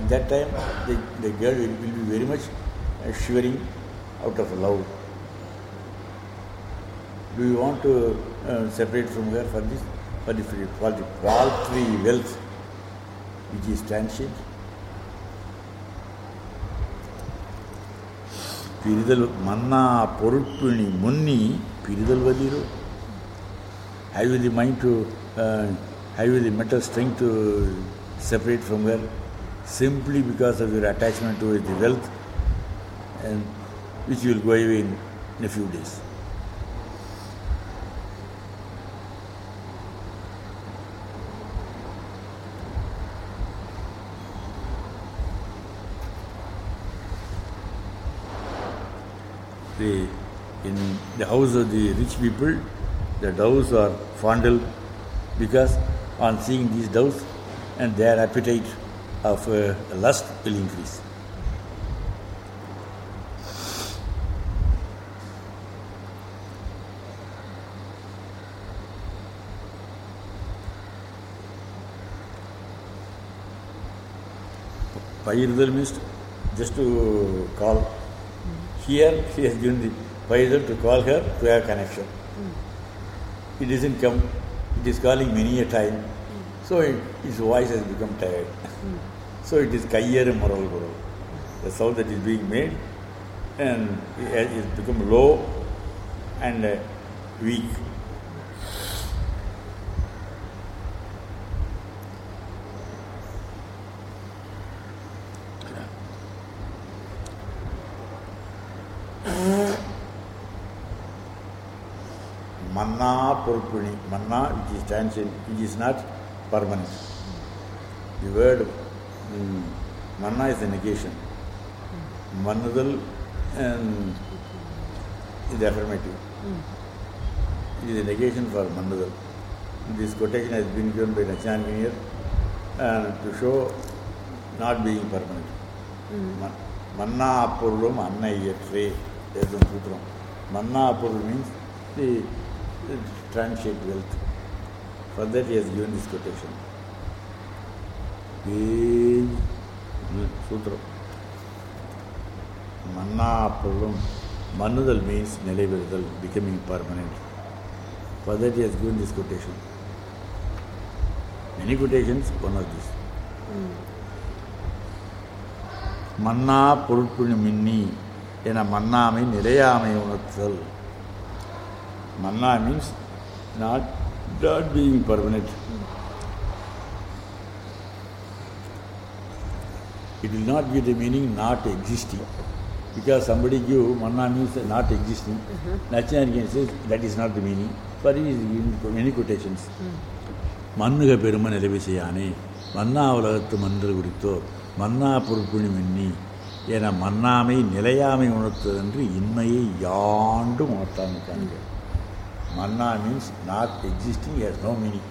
At that time, the, the girl will, will be very much uh, shivering out of love. Do you want to uh, separate from her for this? For the, for the paltry wealth which is transient? பிரிதல் மன்னா பொருட்பிணி முன்னி பிரிதல் வதிரோ have you the mind to uh, have you the mental strength to separate from her simply because of your attachment to the wealth and which will go away in, in a few days the in the house of the rich people the doves are fondled because on seeing these doves and their appetite of uh, lust will increase. Payirudal means just to call. Here he has given the Payirudal to call her to have connection. It doesn't come. It is calling many a time. So it, his voice has become tired. so it is Kayyar Moral Guru. The sound that is being made and it has it's become low and uh, weak. manna purpuni manna which is transient which is not permanent the word mm, manna is a negation manudal and is the affirmative it is a negation for manudal this quotation has been given by Nachan Vinir and to show not being permanent Man- manna apurulum anna iyatre there's a sutram manna apurul means the the transient wealth for that he has given this quotation page mm, sutram manna apurulum manudal means நிலைபெறுதல் becoming permanent for that he has given this quotation many quotations one of these மன்னா பொருட்புணி மின்னி என மன்னாமை நிலையாமை உணர்த்துதல் மன்னா means not not being permanent it will not give the meaning not existing because somebody give manna means not existing Nachanarian says that is not the meaning but it is in many quotations மண்ணுக பெரும நிலவி செய்யானே மன்னா உலகத்து மன்று குறித்தோர் மன்னா பொருட்புணி மின்னி என மன்னாமை நிலையாமை உணர்த்ததென்று இன்மையை யாண்டும் உணர்த்தாங்க காண்க மன்னா means not existing has no meaning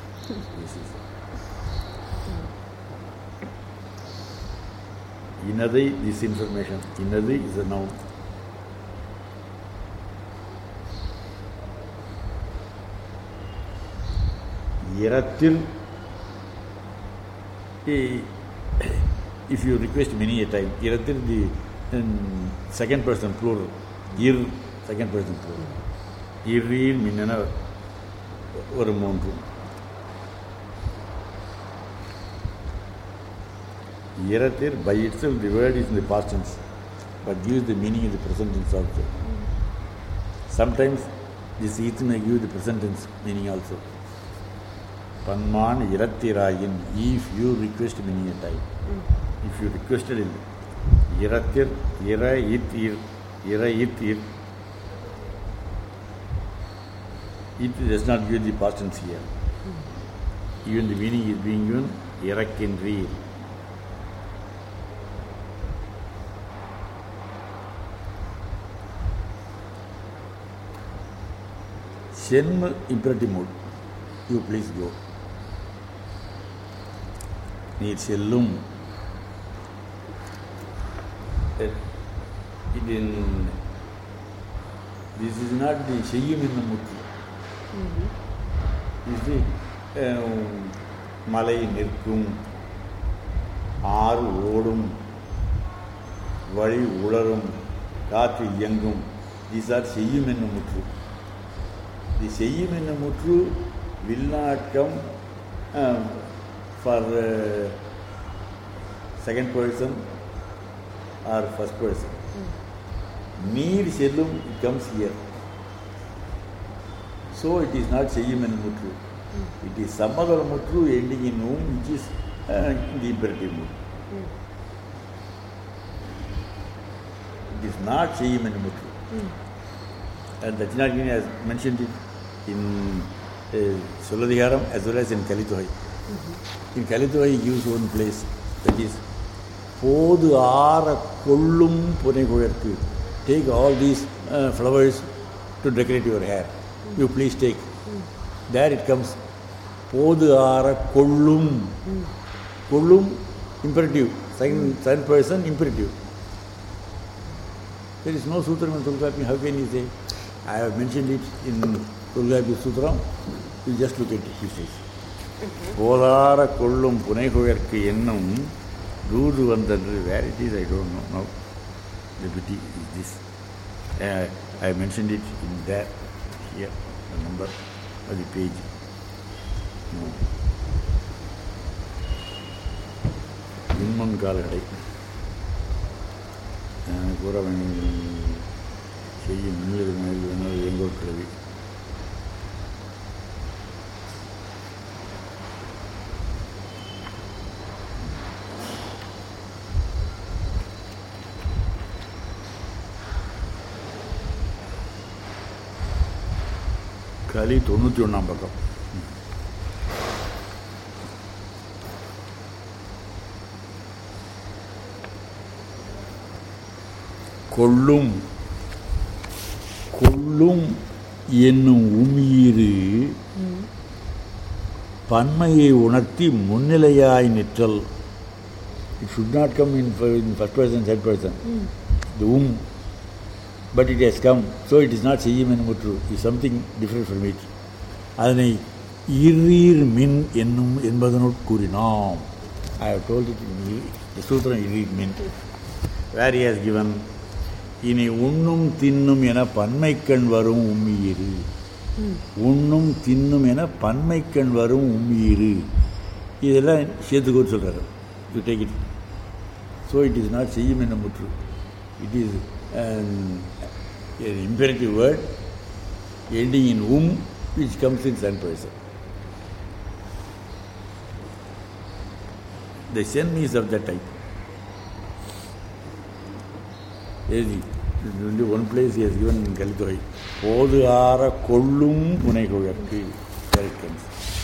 இனதை திஸ் இன்ஃபர்மேஷன் இனது இஸ் அ நவுன் இரத்தில் i- if you request many a time, Iratir the um, second person plural, ir second person plural. இரில் மின்னன ஒரு மூன்று Iratir by itself the word is in the past tense but gives the meaning in the present tense also. Sometimes this it may give the present tense meaning also. பன்மான் இரத்திராயின் if you request many a time if you requested in இரத்திர் இர இத் இர் இர இத் இர் it does not give the past tense here even the meaning is being given இறக்கின்றீர் சென்ம imperative mode you please go நீர் செல்லும் இது this is not the செய்யும் என்னும் முக்கியம் இது மலை நிற்கும் ஆறு ஓடும் வழி உளரும் காற்று இயங்கும் தீஸ் ஆர் செய்யும் என்னும் முற்று தி செய்யும் என்னும் முற்று will not come for second person or first person நீர் செல்லும் it comes here so it is not செய்யும் என்னும் முற்று இட் இஸ் சம்மதர முற்று எண்டிங் இன் ஊம் which is the imperative mood it is not செய்யும் என்னும் முற்று and Dachinagini has mentioned it in uh, Suladhiharam as well as in Kalituhai. In Kalituhai, he gives one place that is போது ஆற கொள்ளும் புனை குழற்கு take all these flowers to decorate your hair you please take there it comes போது ஆற கொள்ளும் கொள்ளும் imperative second third person imperative there is no sutra in Tulgapi how can you say I have mentioned it in Tulgapi Sutra you just look at it he says போதார கொள்ளும் புனைகுழற்கு என்னும் தூது வந்தன்று where it is I don't know no the pity is this uh, I mentioned it in there here the number of the page no. இன்மன் கால்களை கூறவன் செய்யும் மின்னல் மேல் வேணால் எங்கோர் கிழவி களி தொண்ணூற்றி ஒன்றாம் பக்கம் கொள்ளும் கொள்ளும் என்னும் உமீறு பன்மையை உணர்த்தி முன்னிலையாய் நிற்றல் it should not come in in first person second person the um but it has come so it is not செய்யும் என் முற்று is something different from it அதனை இறீர் மின் என்னும் என்பதனுள் கூறினோம் ஐ ஹவ் டோல்ட் இட் சூத்திரம் இறீர் மின் வேர் he has given இனி உண்ணும் தின்னும் என பன்மைக்கண் வரும் உம்மியிரு உண்ணும் தின்னும் என பன்மைக்கண் வரும் உம்மியிரு இதெல்லாம் சேர்த்துக்கோன்னு சொல்கிறாரு you take it so it is not செய்யும் என்ன முற்று it is imperative word ending in um which comes in second person. The sen is of that type. There is only one place he has given in Kalithoi. போது ஆற கொள்ளும் புனைகுழற்கு There it comes.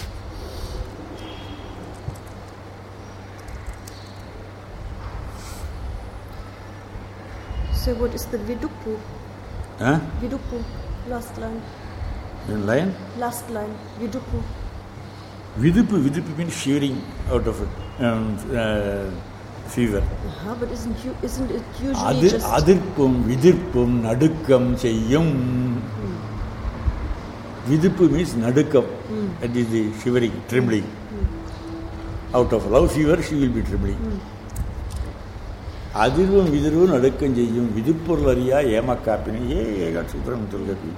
So what is the Vidupu? Huh? Vidupu. Last line. In line? Last line. Vidupu. Vidupu, vidupu means shivering out of it. Um, uh, fever. Uh-huh, but isn't you isn't it usually அது just அதிர்ப்பும் விதிர்ப்பும் நடுக்கம் செய்யும் விதிப்பு means நடுக்கம் that is the shivering trembling out of love fever she will be trembling அதிர்வும் விதிர்வும் நடுக்கம் செய்யும் விதிப்பொருள் அறியா ஏமக்காப்பினை ஏ ஏகா சூத்திரம் தொல்கப்பி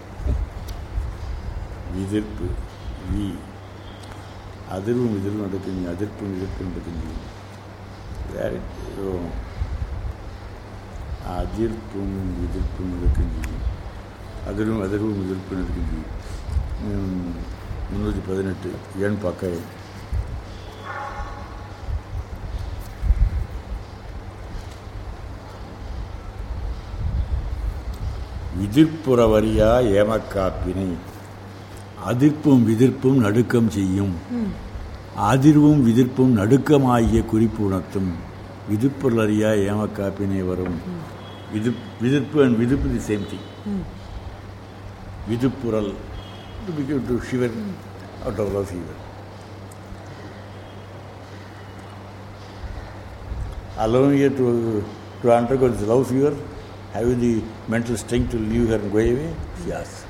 விதிர்ப்பு வி அதிர்வும் விதிர்வும் நடுக்கம் செய்யும் அதிர்ப்பும் விதிர்ப்பும் நடுக்கம் செய்யும் வேற அதிர்ப்பும் எதிர்ப்பும் நடுக்கம் செய்யும் அதிரும் அதிர்வும் எதிர்ப்பும் நடுக்கம் செய்யும் ம், முந்நூற்றி பதினெட்டு எண் பக்க விதிர்ப்புற வரியா ஏமக்காப்பினை அதிர்ப்பும் விதிர்ப்பும் நடுக்கம் செய்யும் அதிர்வும் விதிர்ப்பும் நடுக்கமாகிய குறிப்பு உணர்த்தும் விதிப்பொருள் அறியா ஏமக்காப்பினை வரும் விது விதிர்ப்பு அண்ட் விதிப்பு தி சேம் திங் விதுப்புரல் to begin to shiver out of love fever. Allowing her to, to undergo this love fever, having the mental strength to leave her and go away, she asks.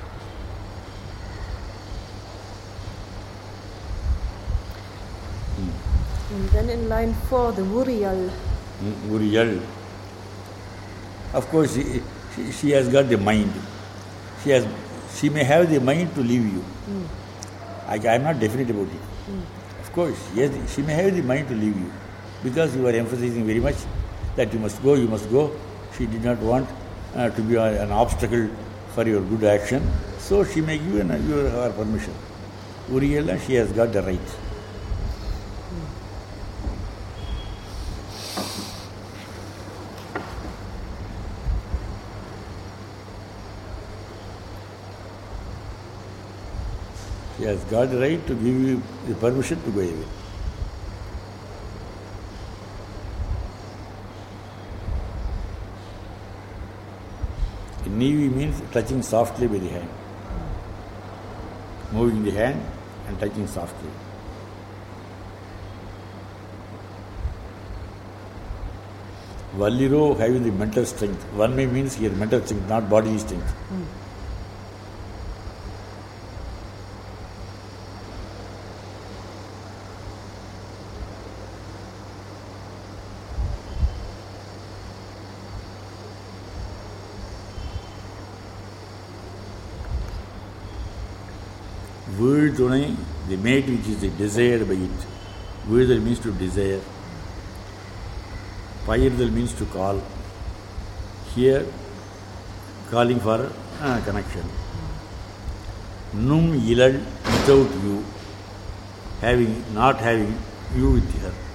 and then in line for the Uriel. Mm, Uriel. Of course, she, she, she has got the mind. She has, she may have the mind to leave you. I, I am not definite about it. Of course, yes, she may have the mind to leave you because you are emphasizing very much that you must go, you must go. She did not want uh, to be a- an obstacle for your good action, so she may give you an, your, her permission. Uriel, she has got the right. She has got the right to give you the permission to go away. Nivi means touching softly with the hand. Moving the hand and touching softly. Valliro having the mental strength. One may means here mental strength, not bodily strength. Word only, the mate which is desired by it. Word means to desire. Payırdal means to call. Here, calling for uh, connection. Num ilal without you, having not having you with her.